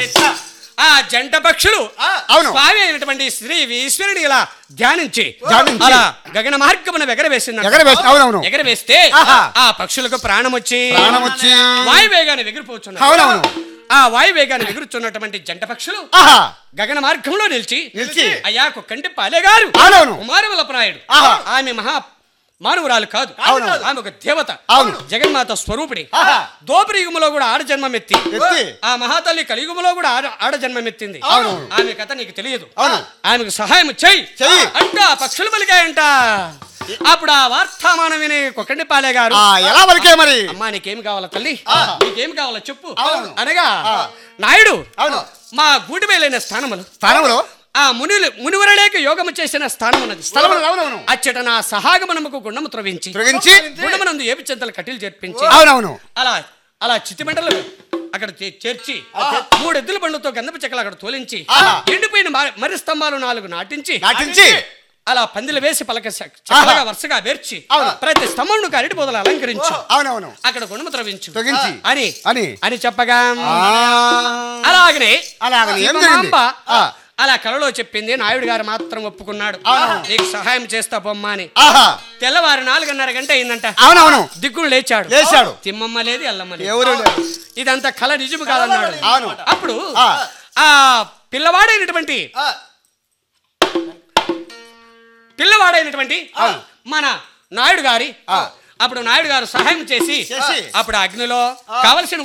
ఆ జంట పక్షులు అవును. స్వామి అయినటువంటి శ్రీ ఈశ్వరుని ఇలా ధ్యానించి ధ్యానించి. అలా గగన మార్గమున ఎగరవేసింది ఎగరవేసి అవునవును ఎగరవేస్తే ఆహా. ఆ పక్షులకు ప్రాణం వచ్చి ప్రాణం వచ్చి వాయువేగాన్ని ఎగిరిపోతున్నారు అవునవును ఆ వాయువేగాన్ని ఎగురుతున్నటువంటి జంట పక్షులు ఆహా గగన మార్గంలో నిలిచి నిలిచి. అయ్యా కుక్కంటి పాలేగారు అవునవును. కుమారవల్లపనాయుడు ఆహా. ఆమె మహా మానవురాలు కాదు అవును. ఆమె ఒక దేవత అవును. జగన్మాత స్వరూపిణి ఆహా. దోపరి యుగములో కూడా ఆడ జన్మమెత్తి ఎత్తి ఆ మహాతల్లి కలియుగములో కూడా ఆడ ఆడ జన్మమెత్తింది అవును. ఆమె కథ నీకు తెలియదు అవును. ఆమెకు సహాయం చెయ్యి చెయ్యి. అంట ఆ పక్షులు పలికాయంట అప్పుడు ఆ వార్తామానం విని కొక్కండి పాలే గారు ఆ ఎలా వరకే మరి అమ్మా నీకేం కావాలా తల్లి నీకేం కావాలో చెప్పు అవును. అనగా నాయుడు అవును మా గూడిమేలైన స్థానములు స్థానంలో ఆ మునులు మునివరలేక యోగము చేసిన స్థానం ఉన్నది స్థలములు అవునవును అచ్చట నా సహాగమనముకు గుండము త్రవించి తొలగించి గుండమునందు ఏపి చెంతలు కట్టిలు చేర్పించి అవునవును అలా అలా చిత్తిమంటలు అక్కడ చే- చేర్చి మూడు ఎద్దుల బండ్లతో గంధపు చెక్కలు అక్కడ తోలించి ఆహా. ఎండిపోయిన మ- మర్రి స్తంభాలు నాలుగు నాటించి నాటించి అలా పందిలు వేసి పలక చ- చక్కగా వరుసగా వేర్చి అవును. ప్రతి స్తంభం అరటి బోదలు అలంకరించి అవునవును అక్కడ గుణము త్రవించు తొలగించి అని అని అని చెప్పగా ఆ, అలాగనే అలాగనే ఏం శివమాంబ జరిగింది? ఆ. అలా కలలో చెప్పింది నాయుడు గారు మాత్రం ఒప్పుకున్నాడు నీకు సహాయం చేస్తా పొమ్మా అని ఆహా తెల్లవారు నాలుగున్నర గంట అయిందంట అవునవును దిగ్గులు లేచాడు లేచాడు. తిమ్మమ్మ లేదు ఎల్లమ్మ లేదు ఎవరు లేరు. ఇదంతా కళ నిజము కాదన్నాడు అవును. అప్పుడు ఆ. ఆ పిల్లవాడైనటువంటి పిల్లవాడైనటువంటి మన నాయుడు గారి అప్పుడు నాయుడు గారు సహాయం చేసి చేసి. అప్పుడు అగ్నిలో కావలసిన